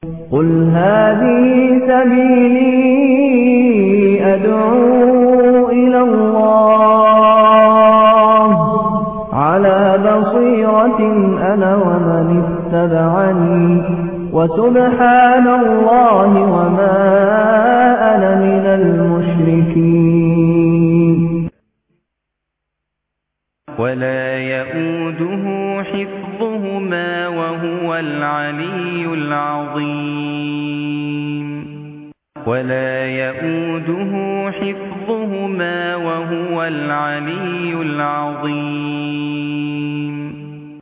قل هذه سبيلي أدعو إلى الله على بصيرة أنا ومن اتبعني وسبحان الله وما أنا من المشركين ولا يؤوده حفظهما وهو العلي العظيم ولا يؤوده حفظهما وهو العلي العظيم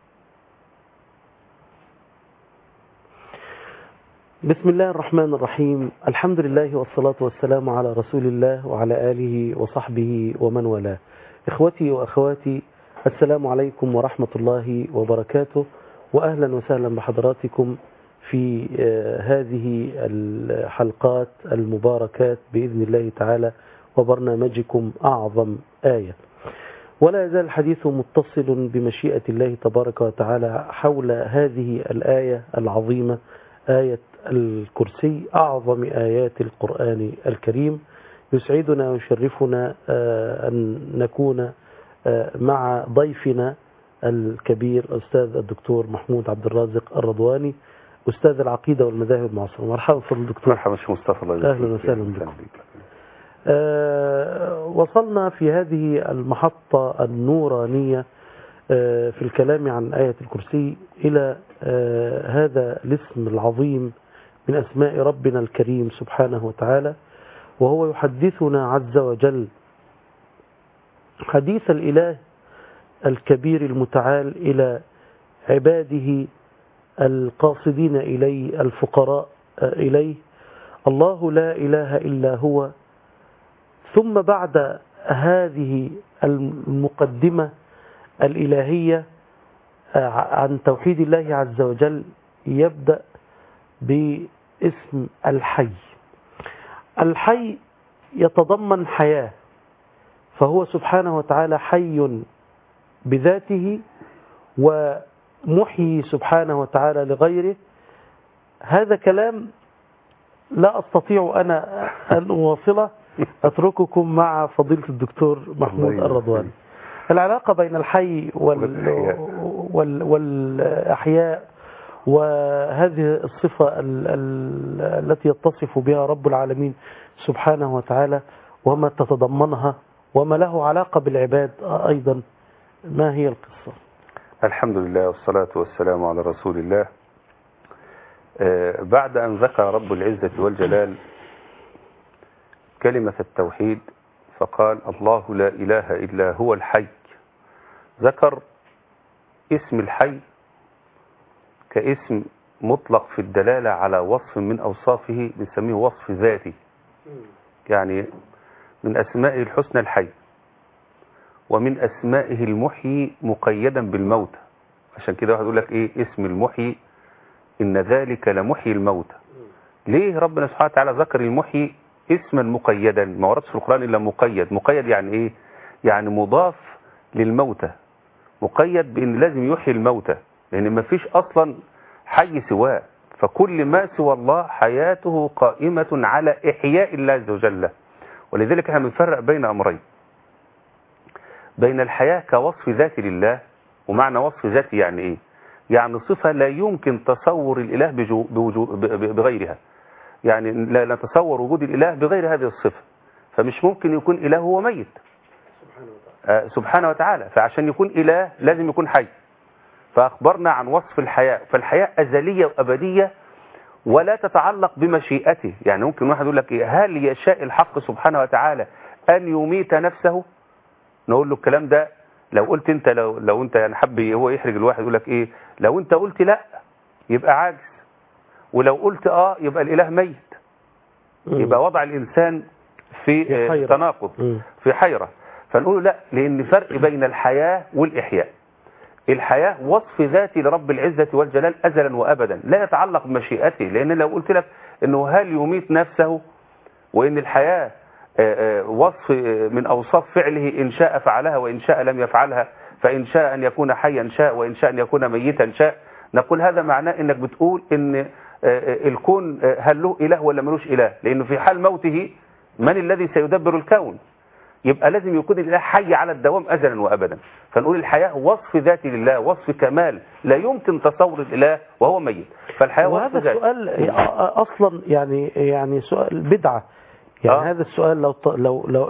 بسم الله الرحمن الرحيم الحمد لله والصلاة والسلام على رسول الله وعلى آله وصحبه ومن والاه إخوتي وأخواتي السلام عليكم ورحمة الله وبركاته وأهلا وسهلا بحضراتكم في هذه الحلقات المباركات بإذن الله تعالى وبرنامجكم أعظم آية ولا يزال الحديث متصل بمشيئة الله تبارك وتعالى حول هذه الآية العظيمة آية الكرسي أعظم آيات القرآن الكريم يسعدنا ويشرفنا أن نكون مع ضيفنا الكبير أستاذ الدكتور محمود عبد الرازق الرضواني أستاذ العقيدة والمذاهب المعاصرة مرحبا فضل الدكتور مرحبا شيخ مصطفى الله أهلا وسهلا بكم أه وصلنا في هذه المحطة النورانية أه في الكلام عن آية الكرسي إلى أه هذا الاسم العظيم من أسماء ربنا الكريم سبحانه وتعالى وهو يحدثنا عز وجل حديث الإله الكبير المتعال إلى عباده القاصدين إليه الفقراء إليه الله لا إله إلا هو ثم بعد هذه المقدمة الإلهية عن توحيد الله عز وجل يبدأ باسم الحي الحي يتضمن حياة فهو سبحانه وتعالى حي بذاته ومحيي سبحانه وتعالى لغيره هذا كلام لا أستطيع أنا أن أواصله أترككم مع فضيلة الدكتور محمود الرضواني العلاقة بين الحي وال... وال... والأحياء وهذه الصفة ال... ال... التي يتصف بها رب العالمين سبحانه وتعالى وما تتضمنها وما له علاقة بالعباد أيضا ما هي القصة الحمد لله والصلاة والسلام على رسول الله بعد أن ذكر رب العزة والجلال كلمة التوحيد فقال الله لا إله إلا هو الحي ذكر اسم الحي كاسم مطلق في الدلالة على وصف من أوصافه بنسميه وصف ذاتي يعني من أسمائه الحسنى الحي ومن أسمائه المحيي مقيدا بالموت عشان كده واحد يقول لك إيه اسم المحيي إن ذلك لمحيي الموت ليه ربنا سبحانه وتعالى ذكر المحيي اسما مقيدا ما وردش في القرآن إلا مقيد مقيد يعني إيه يعني مضاف للموتى مقيد بأن لازم يحيي الموتى لأن ما فيش أصلا حي سواه فكل ما سوى الله حياته قائمة على إحياء الله عز وجل ولذلك احنا بنفرق بين أمرين بين الحياة كوصف ذاتي لله ومعنى وصف ذاتي يعني إيه يعني صفة لا يمكن تصور الإله بجو بوجو بغيرها يعني لا نتصور وجود الإله بغير هذه الصفة فمش ممكن يكون إله هو ميت آه سبحانه وتعالى فعشان يكون إله لازم يكون حي فأخبرنا عن وصف الحياة فالحياة أزلية وأبدية ولا تتعلق بمشيئته يعني ممكن واحد يقول لك إيه هل يشاء الحق سبحانه وتعالى أن يميت نفسه نقول له الكلام ده لو قلت انت لو, لو انت يعني حب هو يحرج الواحد يقول لك ايه لو انت قلت لا يبقى عاجز ولو قلت اه يبقى الاله ميت يبقى وضع الانسان في, في حيرة. تناقض في حيرة فنقول لا لان فرق بين الحياة والاحياء الحياة وصف ذاتي لرب العزة والجلال أزلا وأبدا لا يتعلق بمشيئته لأن لو قلت لك أنه هل يميت نفسه وأن الحياة وصف من أوصاف فعله إن شاء فعلها وإن شاء لم يفعلها فإن شاء أن يكون حيا شاء وإن شاء أن يكون ميتا شاء نقول هذا معناه أنك بتقول أن آه، الكون آه، هل له إله ولا ملوش إله لأنه في حال موته من الذي سيدبر الكون يبقى لازم يكون الإله حي على الدوام أزلا وأبدا فنقول الحياة وصف ذاتي لله وصف كمال لا يمكن تصور الإله وهو ميت فالحياة وصف وهذا ذاتي السؤال اصلا يعني يعني سؤال بدعه يعني آه. هذا السؤال لو ط- لو لو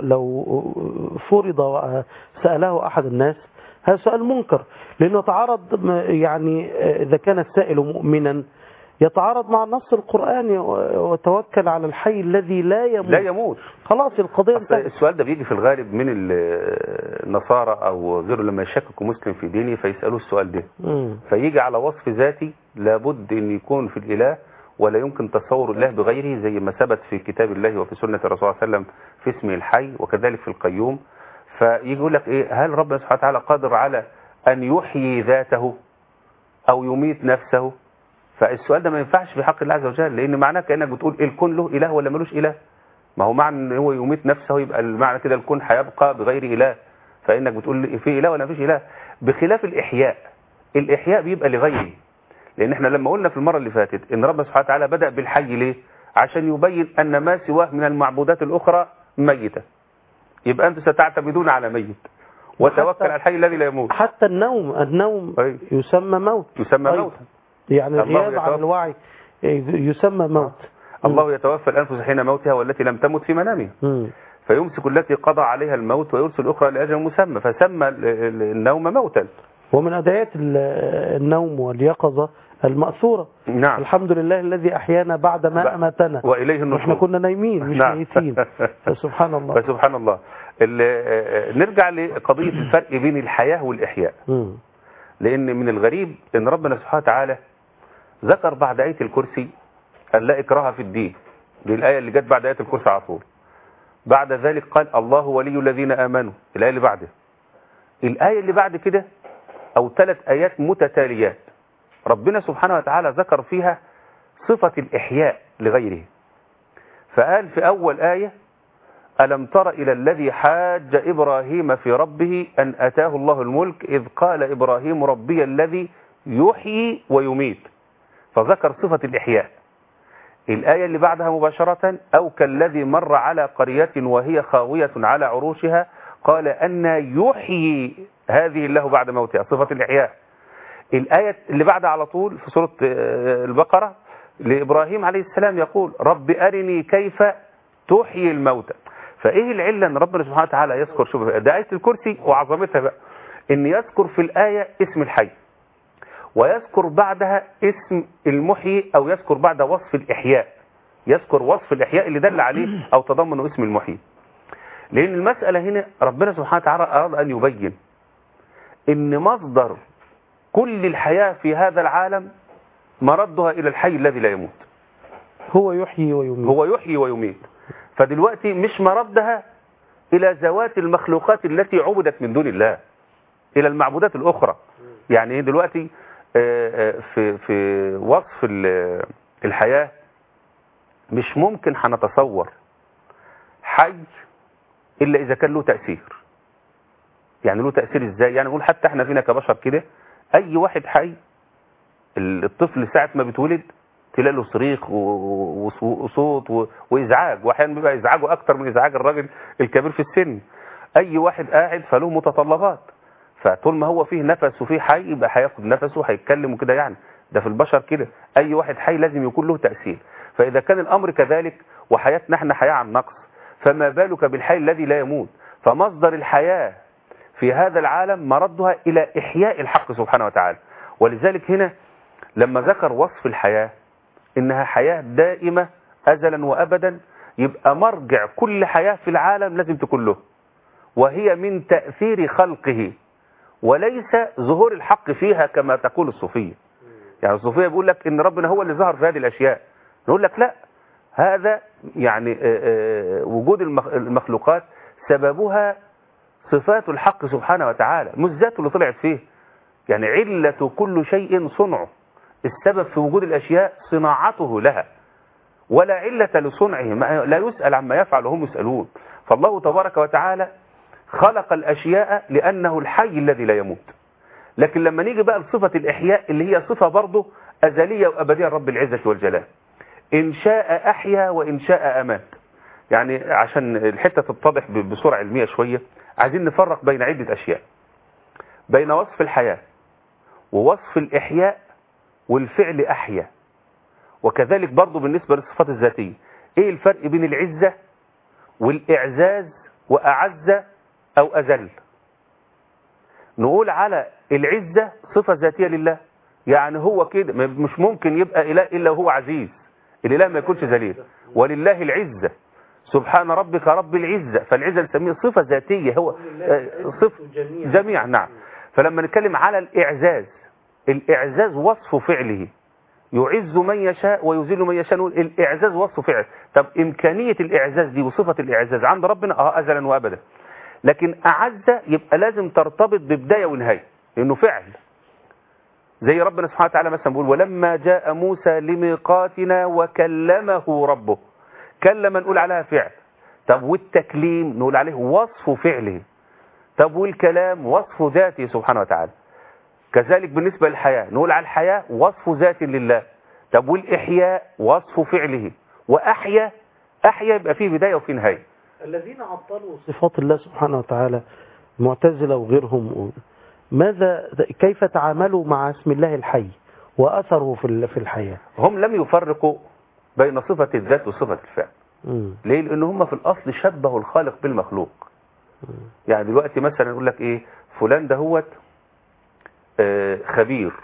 لو فرض ساله احد الناس هذا سؤال منكر لانه يتعارض م- يعني اذا كان السائل مؤمنا يتعارض مع النص القراني و- وتوكل على الحي الذي لا يموت لا يموت خلاص القضيه أصل انتهت السؤال ده بيجي في الغالب من ال- النصارى أو غيره لما يشككوا مسلم في دينه فيسألوه السؤال ده مم. فيجي على وصف ذاتي لابد ان يكون في الاله ولا يمكن تصور الله بغيره زي ما ثبت في كتاب الله وفي سنة الرسول صلى الله عليه وسلم في اسمه الحي وكذلك في القيوم فيجي يقول لك ايه هل ربنا سبحانه وتعالى قادر على ان يحيي ذاته او يميت نفسه فالسؤال ده ما ينفعش في حق الله عز وجل لان معناه كانك بتقول الكون له اله ولا ملوش اله ما هو معنى ان هو يميت نفسه يبقى المعنى كده الكون هيبقى بغير اله فانك بتقول لي في اله ولا مفيش اله بخلاف الاحياء الاحياء بيبقى لغيره لان احنا لما قلنا في المره اللي فاتت ان ربنا سبحانه وتعالى بدا بالحي ليه عشان يبين ان ما سواه من المعبودات الاخرى ميته يبقى انتم ستعتمدون على ميت وتوكل وحتى- على الحي الذي لا يموت حتى النوم النوم أيوة. يسمى موت يسمى أيضا. موتا يعني الله الغياب عن يتوفى. الوعي يسمى موت الله يتوفى الانفس حين موتها والتي لم تمت في منامها مم. فيمسك التي قضى عليها الموت ويرسل الاخرى لاجل مسمى فسمى ال- ال- النوم موتا ومن أدعية ال- النوم واليقظة المأثورة نعم الحمد لله الذي أحيانا بعد ما ب- أماتنا واليه واحنا النشور كنا نايمين مش نعم. ميتين فسبحان الله فسبحان الله ال- آه، نرجع لقضية الفرق بين الحياة والإحياء مم. لأن من الغريب أن ربنا سبحانه وتعالى ذكر بعد آية الكرسي أن لا إكراه في الدين دي الآية اللي جت بعد آية الكرسي على طول بعد ذلك قال الله ولي الذين آمنوا الآية اللي بعدها الآية اللي بعد كده أو ثلاث آيات متتاليات ربنا سبحانه وتعالى ذكر فيها صفة الإحياء لغيره فقال في أول آية ألم تر إلى الذي حاج إبراهيم في ربه أن أتاه الله الملك إذ قال إبراهيم ربي الذي يحيي ويميت فذكر صفة الإحياء الآية اللي بعدها مباشرة أو كالذي مر على قرية وهي خاوية على عروشها قال أن يحيي هذه الله بعد موتها صفة الإحياء الآية اللي بعدها على طول في سورة آه، البقرة لإبراهيم عليه السلام يقول رب أرني كيف تحيي الموتى فإيه العلة أن ربنا سبحانه وتعالى يذكر شوف ده آية الكرسي وعظمتها بقى أن يذكر في الآية اسم الحي ويذكر بعدها اسم المحيي أو يذكر بعد وصف الإحياء يذكر وصف الإحياء اللي دل عليه أو تضمنه اسم المحيي لأن المسألة هنا ربنا سبحانه وتعالى أراد أن يبين أن مصدر كل الحياة في هذا العالم مردها إلى الحي الذي لا يموت هو يحيي ويميت هو يحيي ويميت فدلوقتي مش مردها إلى ذوات المخلوقات التي عبدت من دون الله إلى المعبودات الأخرى يعني إيه دلوقتي آه، آه، في في وصف ال- الحياة مش ممكن هنتصور حي إلا إذا كان له تأثير يعني له تأثير إزاي يعني نقول حتى إحنا فينا كبشر كده أي واحد حي الطفل ساعة ما بيتولد تلاقي له صريخ و- و- وصو- وصوت و- وازعاج واحيانا بيبقى ازعاجه اكتر من ازعاج الراجل الكبير في السن اي واحد قاعد فله متطلبات فطول ما هو فيه نفس وفيه حي يبقى هياخد نفسه وهيتكلم وكده يعني ده في البشر كده اي واحد حي لازم يكون له تاثير فاذا كان الامر كذلك وحياتنا احنا حياه عن نقص فما بالك بالحي الذي لا يموت فمصدر الحياه في هذا العالم مردها الى احياء الحق سبحانه وتعالى ولذلك هنا لما ذكر وصف الحياه انها حياة دائمة ازلا وابدا يبقى مرجع كل حياة في العالم لازم تكون له وهي من تأثير خلقه وليس ظهور الحق فيها كما تقول الصوفية يعني الصوفية بيقول لك ان ربنا هو اللي ظهر في هذه الاشياء نقول لك لا هذا يعني آه، آه، وجود المخ- المخلوقات سببها صفات الحق سبحانه وتعالى مش ذاته اللي طلعت فيه يعني علة كل شيء صنعه السبب في وجود الأشياء صناعته لها ولا علة لصنعه ما- لا يسأل عما يفعل وهم يسألون فالله تبارك وتعالى خلق الأشياء لأنه الحي الذي لا يموت لكن لما نيجي بقى لصفة الإحياء اللي هي صفة برضه أزلية وأبدية رب العزة والجلال إن شاء أحيا وإن شاء أمات يعني عشان الحتة تتضح ب- بصورة علمية شوية عايزين نفرق بين عدة أشياء بين وصف الحياة ووصف الإحياء والفعل أحيا وكذلك برضو بالنسبة للصفات الذاتية إيه الفرق بين العزة والإعزاز وأعز أو أذل نقول على العزة صفة ذاتية لله يعني هو كده م- مش ممكن يبقى إله إلا وهو عزيز الإله ما يكونش ذليل ولله العزة سبحان ربك رب العزة فالعزة نسميها صفة ذاتية هو آه، صفة جميع نعم فلما نتكلم على الإعزاز الإعزاز وصف فعله يعز من يشاء ويذل من يشاء نقول الإعزاز وصف فعل طب إمكانية الإعزاز دي وصفة الإعزاز عند ربنا اه أزلا وأبدا لكن أعز يبقى لازم ترتبط ببداية ونهاية لأنه فعل زي ربنا سبحانه وتعالى مثلا بيقول ولما جاء موسى لميقاتنا وكلمه ربه كلم نقول عليها فعل طب والتكليم نقول عليه وصف فعله طب والكلام وصف ذاته سبحانه وتعالى كذلك بالنسبة للحياة نقول على الحياة وصف ذات لله طب والإحياء وصف فعله وأحيا أحيا يبقى فيه بداية وفيه نهاية الذين عطلوا صفات الله سبحانه وتعالى المعتزلة وغيرهم ماذا كيف تعاملوا مع اسم الله الحي وأثره في ال- في الحياة هم لم يفرقوا بين صفة الذات وصفة الفعل مم. ليه لأن هم في الأصل شبهوا الخالق بالمخلوق يعني دلوقتي مثلا يقول لك إيه فلان دهوت آه، خبير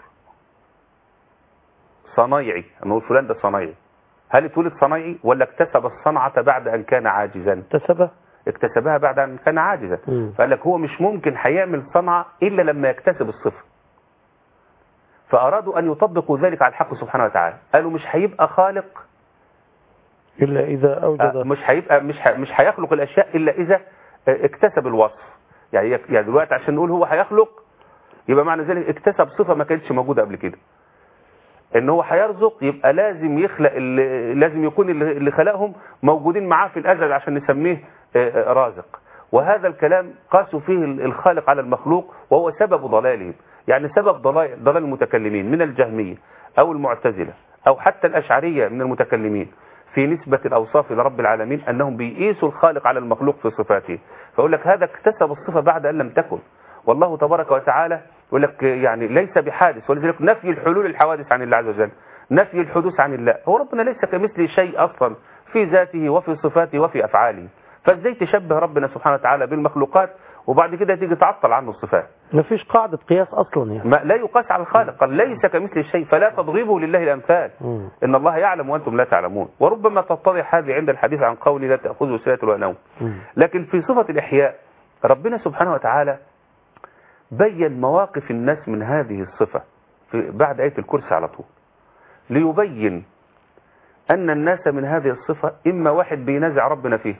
صنايعي أما نقول فلان ده صنايعي هل اتولد صنايعي ولا اكتسب الصنعة بعد أن كان عاجزا اكتسبه اكتسبها بعد أن كان عاجزا مم. فقال لك هو مش ممكن هيعمل صنعة إلا لما يكتسب الصفة فأرادوا أن يطبقوا ذلك على الحق سبحانه وتعالى قالوا مش هيبقى خالق إلا إذا آه، أوجد مش هيبقى مش ه- مش هيخلق الاشياء الا اذا آه، اكتسب الوصف يعني يك- يعني دلوقتي عشان نقول هو هيخلق يبقى معنى ذلك اكتسب صفه ما كانتش موجوده قبل كده ان هو هيرزق يبقى لازم يخلق اللي لازم يكون اللي اللي خلقهم موجودين معاه في الازل عشان نسميه آه، آه، رازق وهذا الكلام قاسوا فيه ال- الخالق على المخلوق وهو سبب ضلالهم يعني سبب ضلال ضلال المتكلمين من الجهميه او المعتزله او حتى الاشعريه من المتكلمين في نسبة الأوصاف إلى رب العالمين أنهم بيقيسوا الخالق على المخلوق في صفاته فأقول لك هذا اكتسب الصفة بعد أن لم تكن والله تبارك وتعالى يقول لك يعني ليس بحادث ولذلك نفي الحلول الحوادث عن الله عز وجل نفي الحدوث عن الله هو ربنا ليس كمثله شيء أصلا في ذاته وفي صفاته وفي أفعاله فازاي تشبه ربنا سبحانه وتعالى بالمخلوقات وبعد كده تيجي تعطل عنه الصفات ما فيش قاعدة قياس أصلا يعني ما لا يقاس على الخالق قال ليس كمثل شيء فلا تضربوا لله الأمثال مم. إن الله يعلم وأنتم لا تعلمون وربما تتضح هذه عند الحديث عن قول لا تأخذه سنة ولا نوم مم. لكن في صفة الإحياء ربنا سبحانه وتعالى بين مواقف الناس من هذه الصفة في بعد آية الكرسي على طول ليبين أن الناس من هذه الصفة إما واحد بينازع ربنا فيه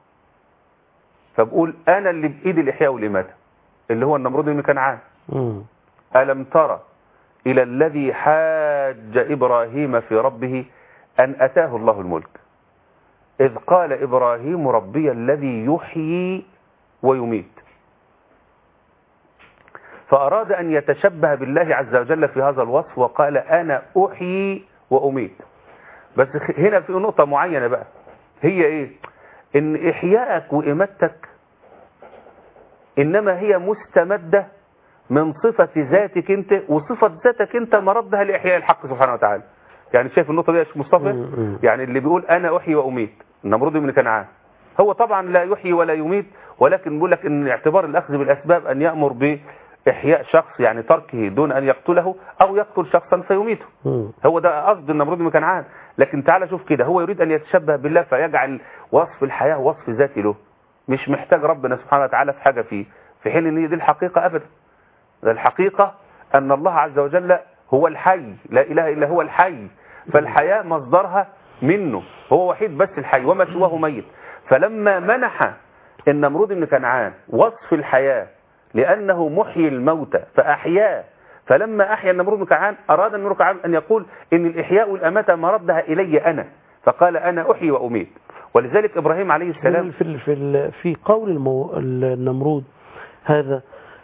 فبقول أنا اللي بإيدي الإحياء والإماتة اللي هو النمرود بن كنعان مم. ألم ترى إلى الذي حاج إبراهيم في ربه أن أتاه الله الملك إذ قال إبراهيم ربي الذي يحيي ويميت فأراد أن يتشبه بالله عز وجل في هذا الوصف وقال أنا أحيي وأميت بس هنا في نقطة معينة بقى هي إيه إن إحيائك وإماتك إنما هي مستمدة من صفة ذاتك أنت وصفة ذاتك أنت مردها لإحياء الحق سبحانه وتعالى يعني شايف النقطة دي يا شيخ مصطفى مم. يعني اللي بيقول أنا أحيي وأميت النمرود بن كنعان هو طبعا لا يحيي ولا يميت ولكن بيقول لك ان اعتبار الاخذ بالاسباب ان يامر باحياء شخص يعني تركه دون ان يقتله او يقتل شخصا فيميته مم. هو ده قصد النمرود بن كنعان لكن تعالى شوف كده هو يريد ان يتشبه بالله فيجعل وصف الحياه وصف ذاتي له مش محتاج ربنا سبحانه وتعالى في حاجه فيه في حين ان هي دي الحقيقه ابدا ده الحقيقه ان الله عز وجل هو الحي لا اله الا هو الحي فالحياه مصدرها منه هو وحيد بس الحي وما سواه ميت فلما منح النمرود بن كنعان وصف الحياه لانه محيي الموتى فاحياه فلما احيا النمرود بن كنعان اراد النمرود بن كنعان ان يقول ان الاحياء والاماته مردها الي انا فقال انا احيي واميت ولذلك ابراهيم عليه السلام في ال- في ال- في قول المو... النمرود هذا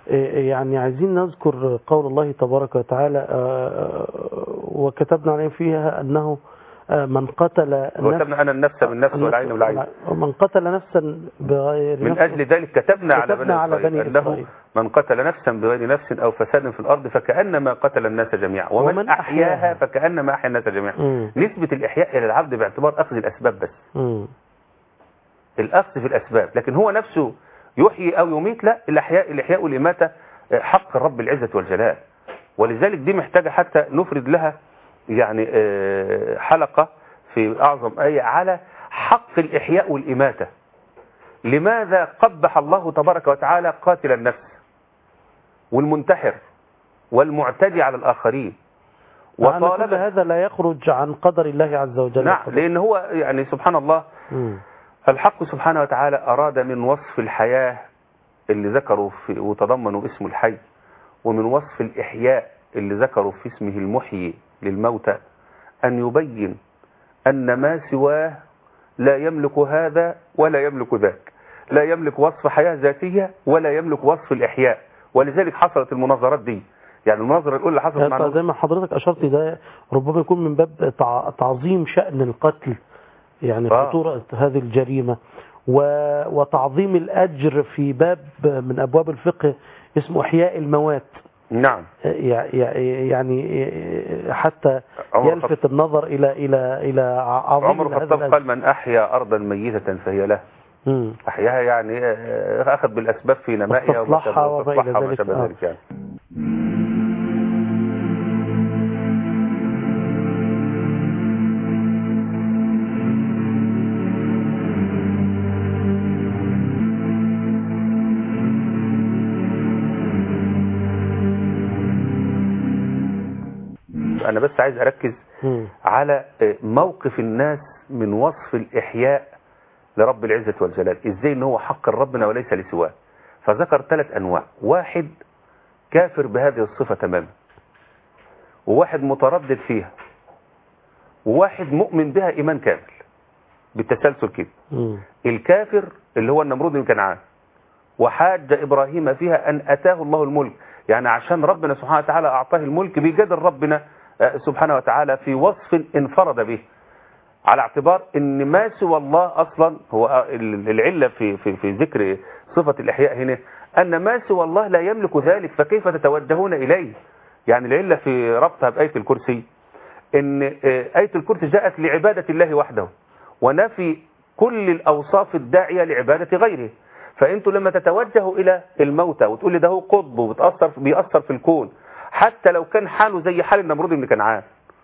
إيه يعني عايزين نذكر قول الله تبارك وتعالى آه، وكتبنا عليه فيها أنه آه، من قتل وكتبنا أن النفس بالنفس والعين بالعين ومن قتل نفسا بغير من نفس أجل ذلك كتبنا على كتبنا بني على إسرائيل بني أنه إسرائيل. من قتل نفسا بغير نفس أو فساد في الأرض فكأنما قتل الناس جميعا ومن, ومن أحياها أحياها فكأنما أحيا الناس جميعا مم. نسبة الإحياء إلى العبد باعتبار أخذ الأسباب بس مم. الأخذ في الأسباب لكن هو نفسه يحيي أو يميت لا الإحياء الإحياء والإماتة حق الرب العزة والجلال ولذلك دي محتاجة حتى نفرد لها يعني آه، حلقة في أعظم آية على حق الإحياء والإماتة لماذا قبح الله تبارك وتعالى قاتل النفس والمنتحر والمعتدي على الآخرين مع أن كل وطالب هذا لا يخرج عن قدر الله عز وجل نعم لأن هو يعني سبحان الله مم. الحق سبحانه وتعالى أراد من وصف الحياة اللي ذكروا في وتضمنوا اسم الحي ومن وصف الإحياء اللي ذكروا في اسمه المحيي للموتى أن يبين أن ما سواه لا يملك هذا ولا يملك ذاك لا يملك وصف حياة ذاتية ولا يملك وصف الإحياء ولذلك حصلت المناظرات دي يعني المناظرة الأولى اللي حصلت مع يعني زي ما حضرتك أشرت ده ربما يكون من باب تع- تعظيم شأن القتل يعني آه. خطورة هذه الجريمة و- وتعظيم الأجر في باب من أبواب الفقه اسمه إحياء الموات نعم يع- يع- يعني حتى عمر يلفت النظر إلى إلى إلى عظيم عمر هذا الخطاب الأجر قال من أحيا أرضا ميتة فهي له مم. أحياها يعني آه، أخذ بالأسباب في نمائها واستصلحها وما إلى واستصلحها وما ذلك. شابه آه. ذلك يعني أنا بس عايز أركز مم. على آه، موقف الناس من وصف الإحياء لرب العزة والجلال إزاي إن هو حق ربنا وليس لسواه فذكر ثلاث أنواع واحد كافر بهذه الصفة تماما وواحد متردد فيها وواحد مؤمن بها إيمان كامل بالتسلسل كده مم. الكافر اللي هو النمرود بن كنعان وحاج إبراهيم فيها أن أتاه الله الملك يعني عشان ربنا سبحانه وتعالى أعطاه الملك بيجادل ربنا آه، سبحانه وتعالى في وصف انفرد به على اعتبار ان ما سوى الله اصلا هو آه، ال- العلة في, في, في ذكر صفة الاحياء هنا ان ما سوى الله لا يملك ذلك فكيف تتوجهون اليه يعني العلة في ربطها بآية الكرسي ان آه، آية الكرسي جاءت لعبادة الله وحده ونفي كل الأوصاف الداعية لعبادة غيره فأنتوا لما تتوجهوا إلى الموتى وتقول لي ده هو قطب وبتأثر بيأثر في الكون حتى لو كان حاله زي حال النمرود بن كنعان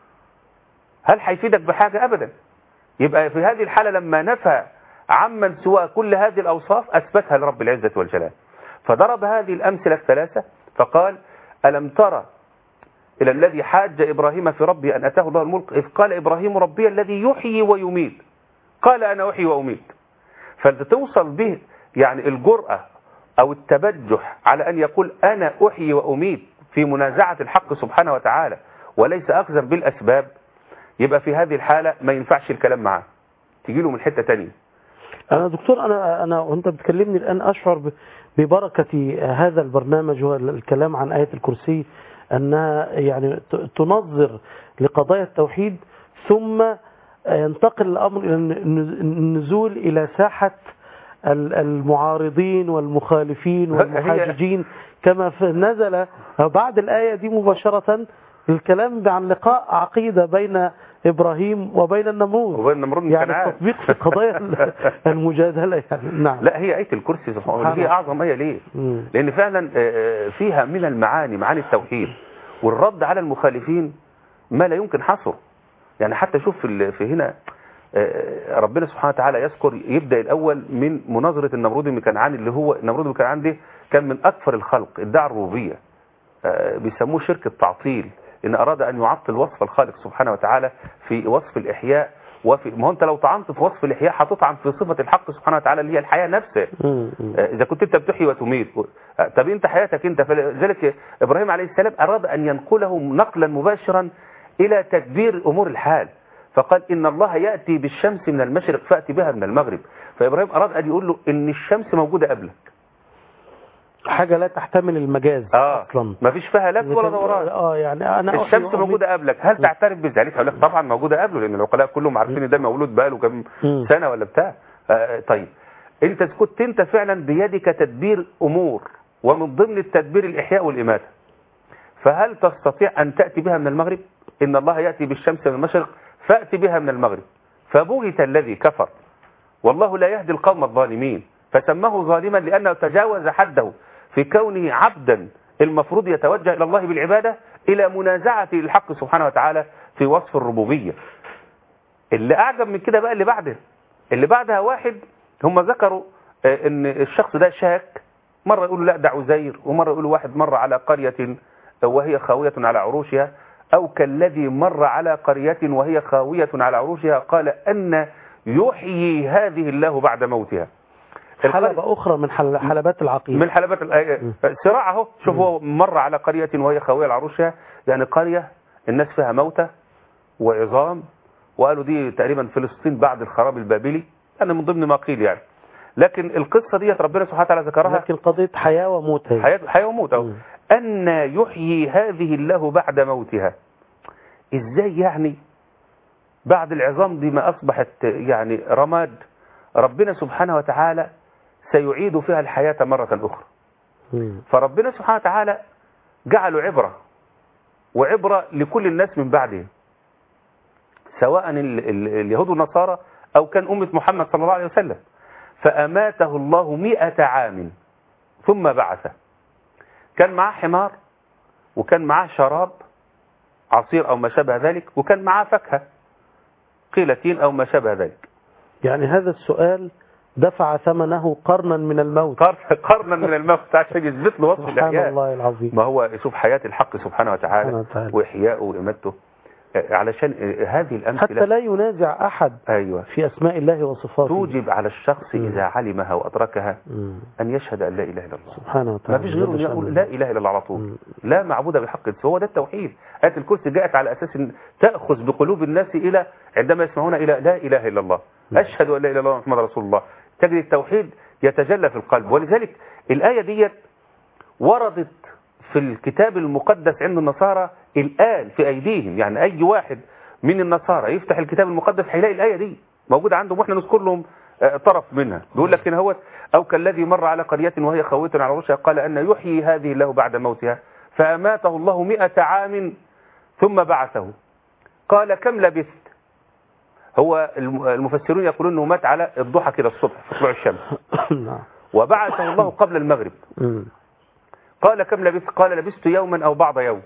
هل هيفيدك بحاجة أبدا يبقى في هذه الحالة لما نفى عمن سوى كل هذه الأوصاف أثبتها لرب العزة والجلال فضرب هذه الأمثلة الثلاثة فقال ألم ترى إلى الذي حاج إبراهيم في ربه أن أتاه الله الملك إذ قال إبراهيم ربي الذي يحيي ويميت قال أنا أحيي وأميت فتوصل به يعني الجرأة أو التبجح على أن يقول أنا أحيي وأميت في منازعة الحق سبحانه وتعالى وليس أخذا بالأسباب يبقى في هذه الحالة ما ينفعش الكلام معاه تجي له من حتة تانية أنا دكتور أنا أنا وأنت بتكلمني الآن أشعر ب- ببركة هذا البرنامج والكلام عن آية الكرسي أنها يعني ت- تنظر لقضايا التوحيد ثم ينتقل الأمر إلى الن- النزول إلى ساحة ال- المعارضين والمخالفين والمحاججين كما في- نزل بعد الآية دي مباشرة الكلام عن لقاء عقيدة بين إبراهيم وبين النمرود وبين النمرود بن يعني كنعان. التطبيق في قضايا ال- المجادلة يعني نعم لا هي آية الكرسي سبحانه سبحان هي الله. أعظم آية ليه مم. لأن فعلا آه، فيها من المعاني معاني التوحيد والرد على المخالفين ما لا يمكن حصره يعني حتى شوف في ال- في هنا آه، ربنا سبحانه وتعالى يذكر يبدأ الأول من مناظرة النمرود بن كنعان اللي هو النمرود بن كنعان ده كان من أكثر الخلق ادعى الربوبية آه، بيسموه شرك التعطيل إن أراد أن يعطل وصف الخالق سبحانه وتعالى في وصف الإحياء وفي ما هو أنت لو طعنت في وصف الإحياء هتطعن في صفة الحق سبحانه وتعالى اللي هي الحياة نفسها مم. مم. آه، إذا كنت أنت بتحيي وتميت آه، طب أنت حياتك أنت فلذلك إبراهيم عليه السلام أراد أن ينقله نقلا مباشرا إلى تدبير أمور الحال فقال إن الله يأتي بالشمس من المشرق فأتي بها من المغرب فإبراهيم أراد أن يقول له إن الشمس موجودة قبلك حاجة لا تحتمل المجاز اه أصلا ما فيش فيها لف ولا دوران اه يعني أنا أحيي الشمس وأميت. موجودة قبلك هل تعترف بذلك هقول لك طبعا موجودة قبله لأن العقلاء كلهم عارفين ان ده مولود بقاله كم مم. سنة ولا بتاع آه طيب انت كنت انت فعلا بيدك تدبير امور ومن ضمن التدبير الاحياء والاماتة فهل تستطيع ان تأتي بها من المغرب ان الله يأتي بالشمس من المشرق فأتي بها من المغرب فبغت الذي كفر والله لا يهدي القوم الظالمين فسماه ظالما لأنه تجاوز حده في كونه عبدا المفروض يتوجه إلى الله بالعبادة إلى منازعته للحق سبحانه وتعالى في وصف الربوبية اللي أعجب من كده بقى اللي بعده اللي بعدها واحد هم ذكروا آه، ان الشخص ده شاك مرة يقولوا لا ده عزير ومرة يقولوا واحد مر على قرية وهي خاوية على عروشها أو كالذي مر على قرية وهي خاوية على عروشها قال أن يحيي هذه الله بعد موتها القرية- حلبة أخرى من حل- حلبات العقيدة من حلبات الآية- صراع اهو شوف هو مر على قرية وهي خاوية على عروشها يعني قرية الناس فيها موتى وعظام وقالوا دي تقريبا فلسطين بعد الخراب البابلي أنا من ضمن ما قيل يعني لكن القصة دي ربنا سبحانه وتعالى ذكرها لكن قضية حياة وموت هي. حياة, حياة وموت أهو مم. أن يحيي هذه الله بعد موتها إزاي يعني بعد العظام دي ما أصبحت يعني رماد ربنا سبحانه وتعالى سيعيد فيها الحياة مرة أخرى مم. فربنا سبحانه وتعالى جعله عبرة وعبرة لكل الناس من بعده سواء ال- ال- اليهود والنصارى أو كان أمة محمد صلى الله عليه وسلم فأماته الله مئة عام ثم بعثه كان معاه حمار وكان معاه شراب عصير أو ما شابه ذلك وكان معاه فاكهة قيلتين أو ما شابه ذلك يعني هذا السؤال دفع ثمنه قرنا من الموت قرن- قرنا من الموت عشان يثبت له وصف سبحان الإحياء الله العظيم ما هو شوف حياة الحق سبحانه وتعالى سبحانه وتعالى. وإحياؤه وإماتته آه، علشان آه، هذه حتى الأمثلة لا ينازع أحد أيوة في أسماء الله وصفاته توجب على الشخص مم. إذا علمها وأدركها مم. أن يشهد أن لا إله إلا الله سبحانه ما وتعالى فيش غيره جل أن يقول شأنه. لا إله إلا الله على طول مم. لا معبود بحق هو ده التوحيد آية الكرسي جاءت على أساس أن تأخذ بقلوب الناس إلى عندما يسمعون إلى لا إله إلا الله أشهد أن لا إله إلا الله محمد رسول الله تجد التوحيد يتجلى في القلب ولذلك الآية ديت وردت في الكتاب المقدس عند النصارى الآن في أيديهم يعني أي واحد من النصارى يفتح الكتاب المقدس هيلاقي الآية دي موجودة عندهم واحنا نذكر لهم آه، طرف منها بيقول لك هنا هو أو كالذي مر على قرية وهي خاوية على عروشها قال أن يحيي هذه الله بعد موتها فأماته الله مئة عام ثم بعثه قال كم لبثت هو الم- المفسرون يقولون أنه مات على الضحى كده الصبح في طلوع الشمس نعم وبعثه الله قبل المغرب مم. قال كم لبثت قال لبثت يوما أو بعض يوم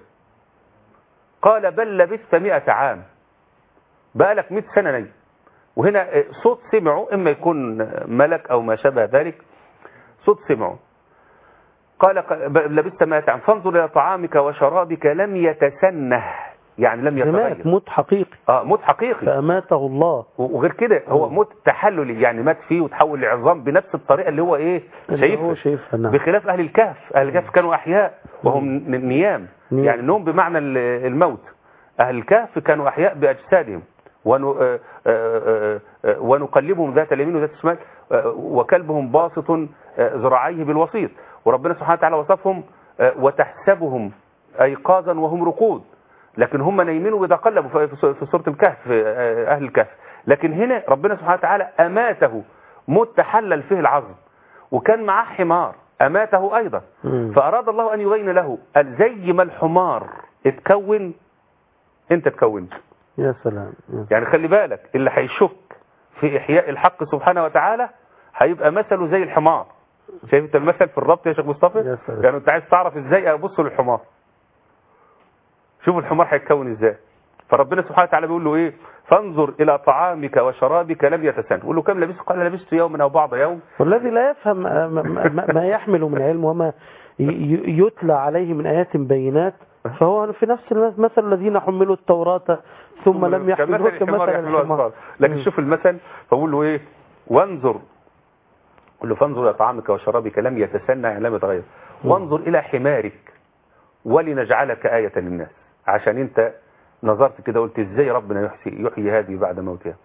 قال بل لبثت مئة عام بقالك مئة سنة نايم وهنا آه، صوت سمعه إما يكون آه، ملك أو ما شابه ذلك صوت سمعه قال ق- ب- لبثت مئة عام فانظر إلى طعامك وشرابك لم يتسنه يعني لم مات يتغير موت حقيقي اه موت حقيقي فأماته الله وغير كده هو موت تحللي يعني مات فيه وتحول لعظام بنفس الطريقة اللي هو ايه اللي هو شايفها شايفها نعم بخلاف أهل الكهف أهل الكهف كانوا أحياء وهم ن- نيام نيام. يعني نوم بمعنى ال- الموت أهل الكهف كانوا أحياء بأجسادهم ون- آه، آه، آه، ونقلبهم ذات اليمين وذات الشمال آه، وكلبهم باسط آه، ذراعيه بالوسيط وربنا سبحانه وتعالى وصفهم آه، وتحسبهم أيقاظا وهم رقود لكن هم نايمين وبيتقلبوا في- في في سورة الكهف في آه، أهل الكهف لكن هنا ربنا سبحانه وتعالى أماته موت تحلل فيه العظم وكان معاه حمار أماته أيضا مم. فأراد الله أن يبين له قال زي ما الحمار اتكون انت تكونت يا سلام يا يعني خلي بالك اللي هيشك في إحياء الحق سبحانه وتعالى هيبقى مثله زي الحمار شايف انت المثل في الربط يا شيخ يا مصطفى سلام. يعني انت عايز تعرف ازاي ابص للحمار شوف الحمار هيتكون ازاي فربنا سبحانه وتعالى بيقول له ايه فانظر الى طعامك وشرابك لم يتسن يقول له كم لبست قال لبست يوما او بعض يوم والذي لا يفهم ما- ما ما يحمل من علم وما ي- ي- يتلى عليه من آيات بينات فهو في نفس المثل مثل الذين حملوا التوراة ثم لم يحملوها كمثل الحمار كمثل يحملها الحمار الأطفال. لكن مم. شوف المثل فبقول له ايه وانظر قل له فانظر الى طعامك وشرابك لم يتسنى يعني لم يتغير وانظر الى حمارك ولنجعلك آية للناس عشان انت نظرت كده قلت ازاي ربنا يحيي, يحيي هذه بعد موتها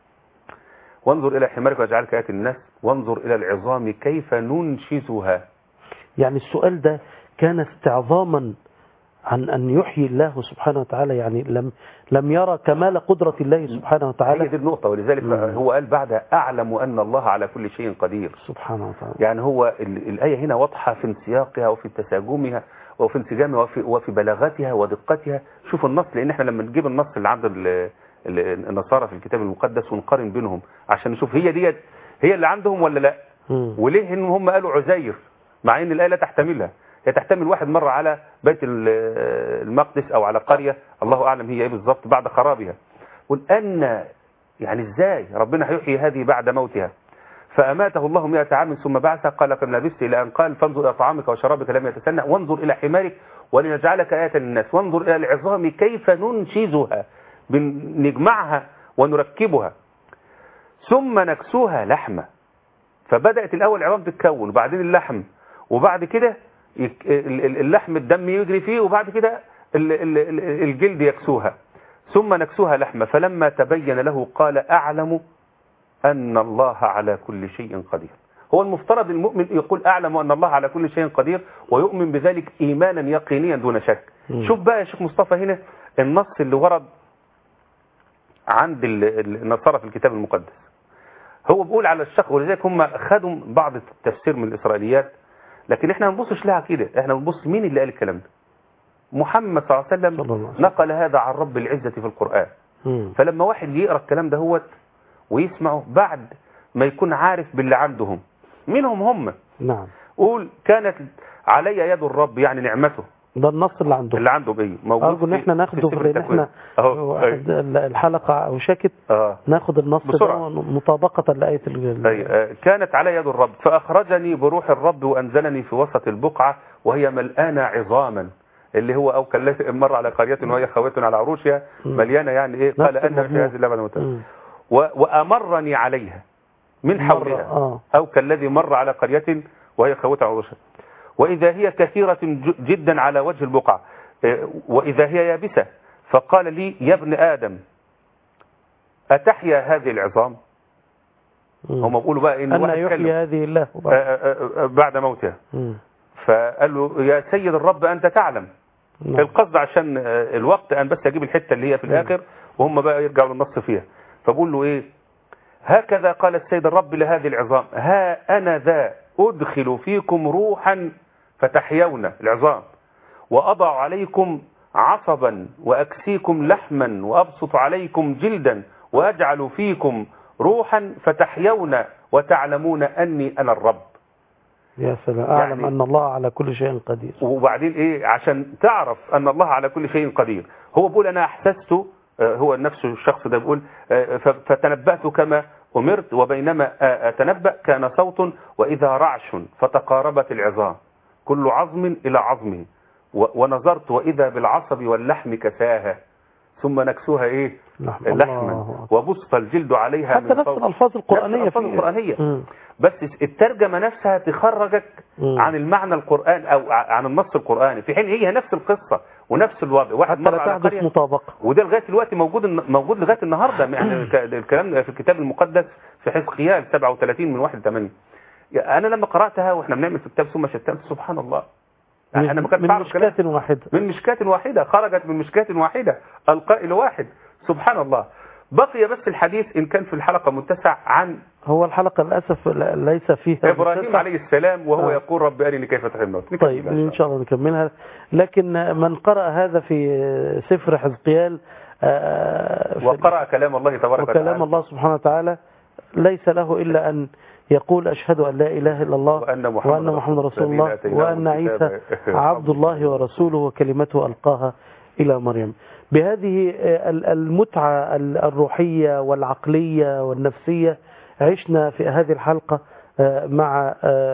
وانظر الى حمارك ونجعلك آية للناس وانظر الى العظام كيف ننشزها يعني السؤال ده كان استعظاما عن أن يحيي الله سبحانه وتعالى يعني لم لم يرى كمال قدرة الله سبحانه هي وتعالى دي النقطة ولذلك مم. هو قال بعدها أعلم أن الله على كل شيء قدير سبحانه وتعالى يعني هو ال- الآية هنا واضحة في انسياقها وفي تساجمها وفي انسجامها وفي, وفي بلاغتها ودقتها شوف النص لأن احنا لما نجيب النص اللي عند ال- ال- النصارى في الكتاب المقدس ونقارن بينهم عشان نشوف هي ديت هي اللي عندهم ولا لا مم. وليه ان هم قالوا عزير مع ان الآية لا تحتملها هي تحتمل واحد مر على بيت ال- المقدس او على قرية الله اعلم هي ايه بالظبط بعد خرابها قل ان يعني ازاي ربنا هيحيي هذه بعد موتها فأماته الله مئة عام ثم بعثه قال كم لبثت إلى أن قال فانظر إلى طعامك وشرابك لم يتسنى وانظر إلى حمارك ولنجعلك آية للناس وانظر إلى العظام كيف ننشزها بن- نجمعها ونركبها ثم نكسوها لحمة فبدأت الأول العظام تتكون وبعدين اللحم وبعد كده يك- ال- ال- اللحم الدم يجري فيه وبعد كده ال- ال- ال- الجلد يكسوها ثم نكسوها لحمة فلما تبين له قال أعلم أن الله على كل شيء قدير هو المفترض المؤمن يقول أعلم أن الله على كل شيء قدير ويؤمن بذلك إيمانا يقينيا دون شك مم. شوف بقى يا شيخ مصطفى هنا النص اللي ورد عند ال- ال- النصارى في الكتاب المقدس هو بيقول على الشق ولذلك هم خدوا بعض التفسير من الإسرائيليات لكن احنا ما بنبصش لها كده احنا بنبص مين اللي قال الكلام ده محمد صلى الله عليه صلى الله وسلم عليه وسلم. نقل هذا عن رب العزة في القرآن مم. فلما واحد يقرا الكلام ده هو ويسمعه بعد ما يكون عارف باللي عندهم منهم هم نعم قول كانت علي يد الرب يعني نعمته ده النص اللي عندهم اللي عنده بيه موجود أرجو إن في- إحنا في ناخده سفر لأن التكوين. إحنا اهو واحد ال- الحلقة أو شكت اه ناخد النص بسرعة. ده مطابقة لآية ال- أي آه، كانت علي يد الرب فأخرجني بروح الرب وأنزلني في وسط البقعة وهي ملآنة عظاما اللي هو أو كالتي مر على قرية وهي خوية على عروشها مم. مليانة يعني إيه قال نفس أن في المضمون. هذه اللبن متى مم. و- وأمرني عليها من مرة، حولها آه. أو كالذي مر على قرية وهي خوية على عروشها وإذا هي كثيرة ج- جدا على وجه البقعة إيه، وإذا هي يابسة فقال لي يا ابن آدم أتحيا هذه العظام مم. هم بيقولوا بقى إن أن واحد يحيي كلم هذه الله آه، آه، آه، بعد موتها مم. فقال له يا سيد الرب أنت تعلم نعم. القصد عشان آه، الوقت أن بس أجيب الحتة اللي هي في مم. الآخر وهم بقى يرجعوا للنص فيها فبقول له إيه هكذا قال السيد الرب لهذه العظام ها أنا ذا أدخل فيكم روحا فتحيون العظام وأضع عليكم عصبا وأكسيكم لحما وأبسط عليكم جلدا وأجعل فيكم روحا فتحيون وتعلمون أني أنا الرب يا سلام أعلم يعني- أن الله على كل شيء قدير وبعدين ايه عشان تعرف ان الله على كل شيء قدير هو بيقول انا احسست آه، هو نفسه الشخص ده بيقول آه، ف- فتنبأت كما أمرت وبينما آه، أتنبأ كان صوت وإذا رعش فتقاربت العظام كل عظم إلى عظمه و- ونظرت وإذا بالعصب واللحم كساها ثم نكسوها إيه نعم. الله لحما أكبر. وبسط الجلد عليها حتى من نفس فوق. الألفاظ القرآنية نفس الألفاظ فيه. القرآنية مم. بس الترجمة نفسها تخرجك مم. عن المعنى القرآن أو ع- عن النص القرآني في حين هي نفس القصة ونفس الوضع واحد حتى مر لا على تحدث قرية مطابقة وده لغاية دلوقتي موجود موجود لغاية النهاردة يعني ك- الكلام في الكتاب المقدس في حزقيال 37 من 1 ل 8 أنا لما قرأتها وإحنا بنعمل في كتاب ثم شتان سبحان الله يعني أنا ما كنتش من أعرف الكلام مشكاة واحدة من مشكاة واحدة خرجت من مشكاة واحدة القائل واحد سبحان الله بقي بس الحديث إن كان في الحلقة متسع عن هو الحلقة للأسف لا- ليس فيها إبراهيم متسع. عليه السلام وهو آه. يقول رب أرني كيف تحيي الموت نكمل طيب بقى إن شاء الله نكملها لكن من قرأ هذا في سفر حزقيال آه، في- وقرأ كلام الله تبارك وكلام وتعالى الله سبحانه وتعالى ليس له إلا أن يقول أشهد أن لا إله إلا الله وأن محمد وأن محمد رسول الذين الله آتيناهم وأن عيسى الكتاب عبد الله ورسوله وكلمته ألقاها إلى مريم بهذه آه، ال- المتعة ال- الروحية والعقلية والنفسية عشنا في هذه الحلقة آه، مع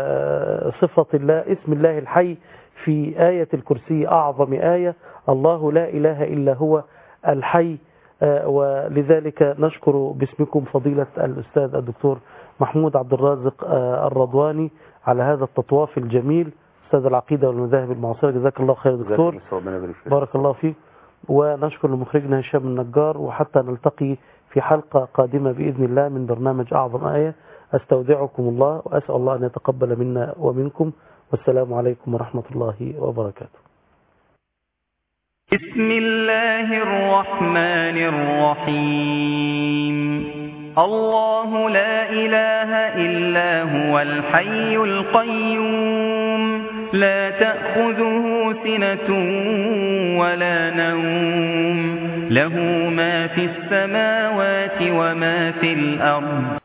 آه، صفة الله اسم الله الحي في آية الكرسي أعظم آية الله لا إله إلا هو الحي آه، ولذلك نشكر باسمكم فضيلة الأستاذ الدكتور محمود عبد الرازق آه، الرضواني على هذا التطواف الجميل أستاذ العقيدة والمذاهب المعاصرة جزاك الله خير دكتور جزاك الله ربنا يبارك فيك. بارك الله فيك ونشكر لمخرجنا هشام النجار وحتى نلتقي في حلقة قادمة بإذن الله من برنامج أعظم آية أستودعكم الله وأسأل الله أن يتقبل منا ومنكم والسلام عليكم ورحمة الله وبركاته بسم الله الرحمن الرحيم الله لا إله إلا هو الحي القيوم لا تأخذه سنة ولا نوم له ما في السماوات وما في الأرض